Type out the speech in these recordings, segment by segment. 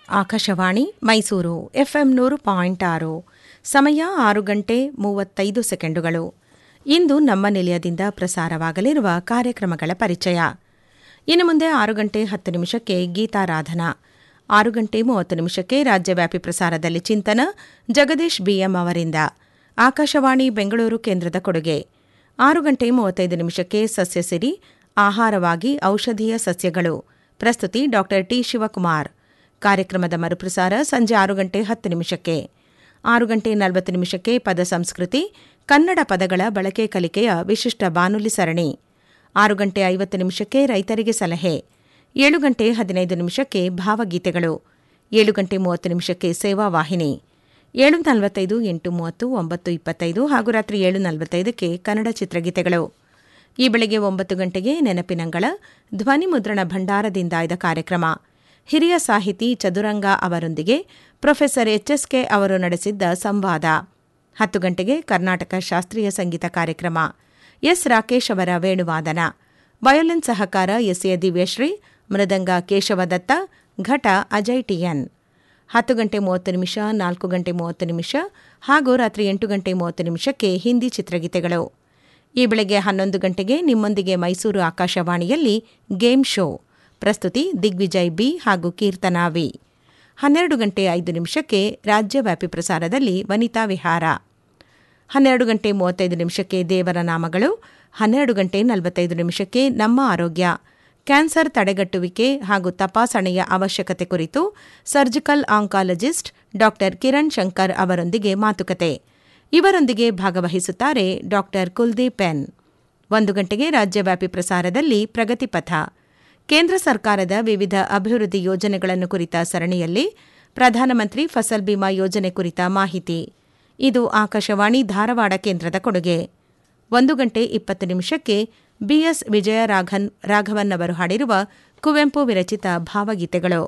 Akashvani Mysuru F M ನೂರು point ಆರು ಸಮಯ ಆರು ಗಂಟೆ ಮೂವತ್ತೈದು ಸೆಕೆಂಡುಗಳು ಇಂದು ನಮ್ಮ ನಿಲಯದಿಂದ ಪ್ರಸಾರವಾಗಲಿರುವ ಕಾರ್ಯಕ್ರಮಗಳ ಪರಿಚಯ ಇನ್ನು ಮುಂದೆ ಆರು ಗಂಟೆ ಹತ್ತು ನಿಮಿಷಕ್ಕೆ ಗೀತಾರಾಧನಾ ಆರು ಗಂಟೆ ಮೂವತ್ತು ನಿಮಿಷಕ್ಕೆ ರಾಜ್ಯವ್ಯಾಪಿ ಪ್ರಸಾರದಲ್ಲಿ ಚಿಂತನ ಜಗದೀಶ್ ಬಿಎಂ ಅವರಿಂದ ಆಕಾಶವಾಣಿ ಬೆಂಗಳೂರು ಕೇಂದ್ರದ ಕೊಡುಗೆ ಆರು ಗಂಟೆ ಮೂವತ್ತೈದು ನಿಮಿಷಕ್ಕೆ ಸಸ್ಯಸಿರಿ ಆಹಾರವಾಗಿ ಔಷಧೀಯ ಸಸ್ಯಗಳು ಪ್ರಸ್ತುತಿ ಡಾ ಟಿ ಶಿವಕುಮಾರ್ ಕಾರ್ಯಕ್ರಮದ ಮರುಪ್ರಸಾರ ಸಂಜೆ ಆರು ಗಂಟೆ ಹತ್ತು ನಿಮಿಷಕ್ಕೆ ಆರು ಗಂಟೆ ನಲವತ್ತು ನಿಮಿಷಕ್ಕೆ ಪದ ಸಂಸ್ಕೃತಿ ಕನ್ನಡ ಪದಗಳ ಬಳಕೆ ಕಲಿಕೆಯ ವಿಶಿಷ್ಟ ಬಾನುಲಿ ಸರಣಿ ಆರು ಗಂಟೆ ಐವತ್ತು ನಿಮಿಷಕ್ಕೆ ರೈತರಿಗೆ ಸಲಹೆ ಏಳು ಗಂಟೆ ಹದಿನೈದು ನಿಮಿಷಕ್ಕೆ ಭಾವಗೀತೆಗಳು ಏಳು ಗಂಟೆ ಮೂವತ್ತು ನಿಮಿಷಕ್ಕೆ ಸೇವಾ ವಾಹಿನಿ ಏಳು ನಲವತ್ತೈದು ಎಂಟು ಮೂವತ್ತು ಒಂಬತ್ತು ಇಪ್ಪತ್ತೈದು ಹಾಗೂ ರಾತ್ರಿ ಏಳು ನಲವತ್ತೈದಕ್ಕೆ ಕನ್ನಡ ಚಿತ್ರಗೀತೆಗಳು ಈ ಬೆಳಗ್ಗೆ ಒಂಬತ್ತು ಗಂಟೆಗೆ ನೆನಪಿನಂಗಳ ಧ್ವನಿ ಮುದ್ರಣ ಭಂಡಾರದಿಂದ ಆಯ್ದ ಕಾರ್ಯಕ್ರಮ ಹಿರಿಯ ಸಾಹಿತಿ ಚದುರಂಗ ಅವರೊಂದಿಗೆ ಪ್ರೊಫೆಸರ್ ಎಚ್ಎಸ್ಕೆ ಅವರು ನಡೆಸಿದ್ದ ಸಂವಾದ ಹತ್ತು ಗಂಟೆಗೆ ಕರ್ನಾಟಕ ಶಾಸ್ತ್ರೀಯ ಸಂಗೀತ ಕಾರ್ಯಕ್ರಮ ಎಸ್ ರಾಕೇಶ್ ಅವರ ವೇಣುವಾದನ ವಯೋಲಿನ್ ಸಹಕಾರ ಎಸ್ ಎ ದಿವ್ಯಶ್ರೀ ಮೃದಂಗ ಕೇಶವದತ್ತ ಘಟ ಅಜಯ್ ಟಿಎನ್ ಹತ್ತು ಗಂಟೆ ಮೂವತ್ತು ನಿಮಿಷ ನಾಲ್ಕು ಗಂಟೆ ಮೂವತ್ತು ನಿಮಿಷ ಹಾಗೂ ರಾತ್ರಿ ಎಂಟು ಗಂಟೆ ಮೂವತ್ತು ನಿಮಿಷಕ್ಕೆ ಹಿಂದಿ ಚಿತ್ರಗೀತೆಗಳು ಈ ಬೆಳಗ್ಗೆ ಹನ್ನೊಂದು ಗಂಟೆಗೆ ನಿಮ್ಮೊಂದಿಗೆ ಮೈಸೂರು ಆಕಾಶವಾಣಿಯಲ್ಲಿ ಗೇಮ್ ಶೋ ಪ್ರಸ್ತುತಿ ದಿಗ್ವಿಜಯ್ ಬಿ ಹಾಗೂ ಕೀರ್ತನಾ ವಿ ಹನ್ನೆರಡು ಗಂಟೆ ಐದು ನಿಮಿಷಕ್ಕೆ ರಾಜ್ಯವ್ಯಾಪಿ ಪ್ರಸಾರದಲ್ಲಿ ವನಿತಾ ವಿಹಾರ ಹನ್ನೆರಡು ಗಂಟೆ ಮೂವತ್ತೈದು ನಿಮಿಷಕ್ಕೆ ದೇವರ ನಾಮಗಳು ಹನ್ನೆರಡು ಗಂಟೆ ನಲವತ್ತೈದು ನಿಮಿಷಕ್ಕೆ ನಮ್ಮ ಆರೋಗ್ಯ ಕ್ಯಾನ್ಸರ್ ತಡೆಗಟ್ಟುವಿಕೆ ಹಾಗೂ ತಪಾಸಣೆಯ ಅವಶ್ಯಕತೆ ಕುರಿತು ಸರ್ಜಿಕಲ್ ಆಂಕಾಲಜಿಸ್ಟ್ ಡಾ ಕಿರಣ್ ಶಂಕರ್ ಅವರೊಂದಿಗೆ ಮಾತುಕತೆ ಇವರೊಂದಿಗೆ ಭಾಗವಹಿಸುತ್ತಾರೆ ಡಾ ಕುಲ್ದೀಪ್ ಎನ್ ಒಂದು ಗಂಟೆಗೆ ರಾಜ್ಯವ್ಯಾಪಿ ಪ್ರಸಾರದಲ್ಲಿ ಪ್ರಗತಿಪಥ ಕೇಂದ್ರ ಸರ್ಕಾರದ ವಿವಿಧ ಅಭಿವೃದ್ಧಿ ಯೋಜನೆಗಳನ್ನು ಕುರಿತ ಸರಣಿಯಲ್ಲಿ ಪ್ರಧಾನಮಂತ್ರಿ ಫಸಲ್ ಬಿಮಾ ಯೋಜನೆ ಕುರಿತ ಮಾಹಿತಿ ಇದು ಆಕಾಶವಾಣಿ ಧಾರವಾಡ ಕೇಂದ್ರದ ಕೊಡುಗೆ ಒಂದು ಗಂಟೆ ಇಪ್ಪತ್ತು ನಿಮಿಷಕ್ಕೆ ಬಿಎಸ್ ವಿಜಯ ರಾಘನ್ ರಾಘವನ್ ಅವರು ಹಾಡಿರುವ ಕುವೆಂಪು ವಿರಚಿತ ಭಾವಗೀತೆಗಳು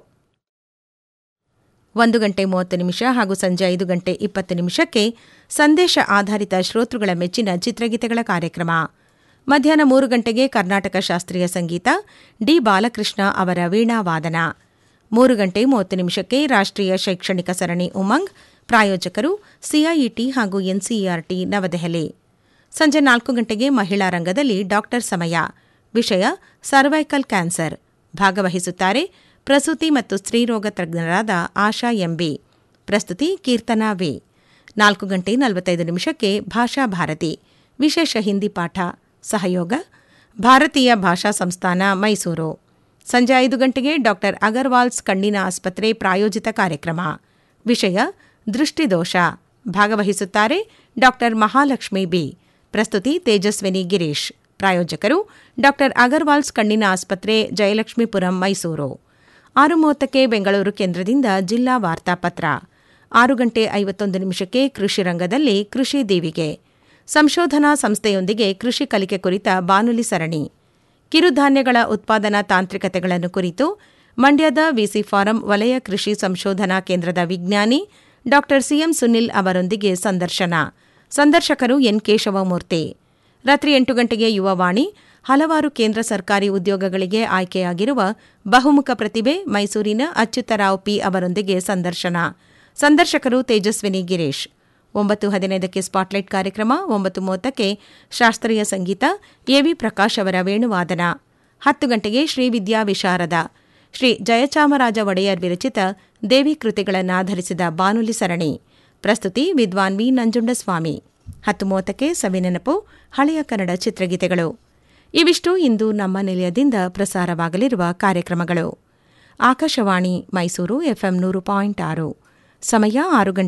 ಒಂದು ಗಂಟೆ ಮೂವತ್ತು ನಿಮಿಷ ಹಾಗೂ ಸಂಜೆ ಐದು ಗಂಟೆ ಇಪ್ಪತ್ತು ನಿಮಿಷಕ್ಕೆ ಸಂದೇಶ ಆಧಾರಿತ ಶ್ರೋತೃಗಳ ಮೆಚ್ಚಿನ ಚಿತ್ರಗೀತೆಗಳ ಕಾರ್ಯಕ್ರಮ ಮಧ್ಯಾಹ್ನ ಮೂರು ಗಂಟೆಗೆ ಕರ್ನಾಟಕ ಶಾಸ್ತ್ರೀಯ ಸಂಗೀತ ಡಿ ಬಾಲಕೃಷ್ಣ ಅವರ ವೀಣಾವಾದನ ಮೂರು ಗಂಟೆ ಮೂವತ್ತು ನಿಮಿಷಕ್ಕೆ ರಾಷ್ಟ್ರೀಯ ಶೈಕ್ಷಣಿಕ ಸರಣಿ ಉಮಂಗ್ ಪ್ರಾಯೋಜಕರು ಸಿಐಇಟಿ ಹಾಗೂ ಎನ್ಸಿಇಆರ್ಟಿ ನವದೆಹಲಿ ಸಂಜೆ ನಾಲ್ಕು ಗಂಟೆಗೆ ಮಹಿಳಾ ರಂಗದಲ್ಲಿ ಡಾಕ್ಟರ್ ಸಮಯ ವಿಷಯ ಸರ್ವೈಕಲ್ ಕ್ಯಾನ್ಸರ್ ಭಾಗವಹಿಸುತ್ತಾರೆ ಪ್ರಸೂತಿ ಮತ್ತು ಸ್ತ್ರೀರೋಗ ತಜ್ಞರಾದ ಆಶಾ ಎಂಬಿ ಪ್ರಸ್ತುತಿ ಕೀರ್ತನಾ ವಿ ನಾಲ್ಕು ಗಂಟೆ ನಲವತ್ತೈದು ನಿಮಿಷಕ್ಕೆ ಭಾಷಾ ಭಾರತಿ ವಿಶೇಷ ಹಿಂದಿ ಪಾಠ ಸಹಯೋಗ ಭಾರತೀಯ ಭಾಷಾ ಸಂಸ್ಥಾನ ಮೈಸೂರು ಸಂಜೆ ಐದು ಗಂಟೆಗೆ ಡಾಕ್ಟರ್ ಅಗರ್ವಾಲ್ಸ್ ಕಣ್ಣಿನ ಆಸ್ಪತ್ರೆ ಪ್ರಾಯೋಜಿತ ಕಾರ್ಯಕ್ರಮ ವಿಷಯ ದೃಷ್ಟಿದೋಷ ಭಾಗವಹಿಸುತ್ತಾರೆ ಡಾಕ್ಟರ್ ಮಹಾಲಕ್ಷ್ಮಿ ಬಿ ಪ್ರಸ್ತುತಿ ತೇಜಸ್ವಿನಿ ಗಿರೀಶ್ ಪ್ರಾಯೋಜಕರು ಡಾಕ್ಟರ್ ಅಗರ್ವಾಲ್ಸ್ ಕಣ್ಣಿನ ಆಸ್ಪತ್ರೆ ಜಯಲಕ್ಷ್ಮೀಪುರಂ ಮೈಸೂರು ಆರು ಮೂವತ್ತಕ್ಕೆ ಬೆಂಗಳೂರು ಕೇಂದ್ರದಿಂದ ಜಿಲ್ಲಾ ವಾರ್ತಾಪತ್ರ ಆರು ಗಂಟೆ ಐವತ್ತೊಂದು ನಿಮಿಷಕ್ಕೆ ಕೃಷಿ ರಂಗದಲ್ಲಿ ಕೃಷಿ ದೀವಿಗೆ ಸಂಶೋಧನಾ ಸಂಸ್ಥೆಯೊಂದಿಗೆ ಕೃಷಿ ಕಲಿಕೆ ಕುರಿತ ಬಾನುಲಿ ಸರಣಿ ಕಿರುಧಾನ್ಯಗಳ ಉತ್ಪಾದನಾ ತಾಂತ್ರಿಕತೆಗಳನ್ನು ಕುರಿತು ಮಂಡ್ಯದ ವಿಸಿ ಫಾರಂ ವಲಯ ಕೃಷಿ ಸಂಶೋಧನಾ ಕೇಂದ್ರದ ವಿಜ್ಞಾನಿ ಡಾ ಸಿಎಂ ಸುನಿಲ್ ಅವರೊಂದಿಗೆ ಸಂದರ್ಶನ ಸಂದರ್ಶಕರು ಎನ್ ಕೇಶವಮೂರ್ತಿ ರಾತ್ರಿ ಎಂಟು ಗಂಟೆಗೆ ಯುವವಾಣಿ ಹಲವಾರು ಕೇಂದ್ರ ಸರ್ಕಾರಿ ಉದ್ಯೋಗಗಳಿಗೆ ಆಯ್ಕೆಯಾಗಿರುವ ಬಹುಮುಖ ಪ್ರತಿಭೆ ಮೈಸೂರಿನ ಅಚ್ಯುತರಾವ್ ಪಿ ಅವರೊಂದಿಗೆ ಸಂದರ್ಶನ ಸಂದರ್ಶಕರು ತೇಜಸ್ವಿನಿ ಗಿರೀಶ್ ಒಂಬತ್ತು ಹದಿನೈದಕ್ಕೆ ಸ್ಪಾಟ್ಲೈಟ್ ಕಾರ್ಯಕ್ರಮ ಒಂಬತ್ತು ಮೂವತ್ತಕ್ಕೆ ಶಾಸ್ತ್ರೀಯ ಸಂಗೀತ ಎವಿ ಪ್ರಕಾಶ್ ಅವರ ವೇಣುವಾದನ ಹತ್ತು ಗಂಟೆಗೆ ಶ್ರೀವಿದ್ಯಾ ವಿಶಾರದ ಶ್ರೀ ಜಯಚಾಮರಾಜ ಒಡೆಯರ್ ವಿರಚಿತ ದೇವಿ ಕೃತಿಗಳನ್ನಾಧರಿಸಿದ ಬಾನುಲಿ ಸರಣಿ ಪ್ರಸ್ತುತಿ ವಿದ್ವಾನ್ ವಿ ನಂಜುಂಡಸ್ವಾಮಿ ಹತ್ತು ಮೂವತ್ತಕ್ಕೆ ಸವಿನೆನಪು ಹಳೆಯ ಕನ್ನಡ ಚಿತ್ರಗೀತೆಗಳು ಇವಿಷ್ಟು ಇಂದು ನಮ್ಮ ನಿಲಯದಿಂದ ಪ್ರಸಾರವಾಗಲಿರುವ ಕಾರ್ಯಕ್ರಮಗಳು ಆಕಾಶವಾಣಿ ಮೈಸೂರು ಎಫ್ಎಂ ನೂರು ಪಾಯಿಂಟ್ ಆರು ಸಮಯ ಆರು ಗಂಟೆ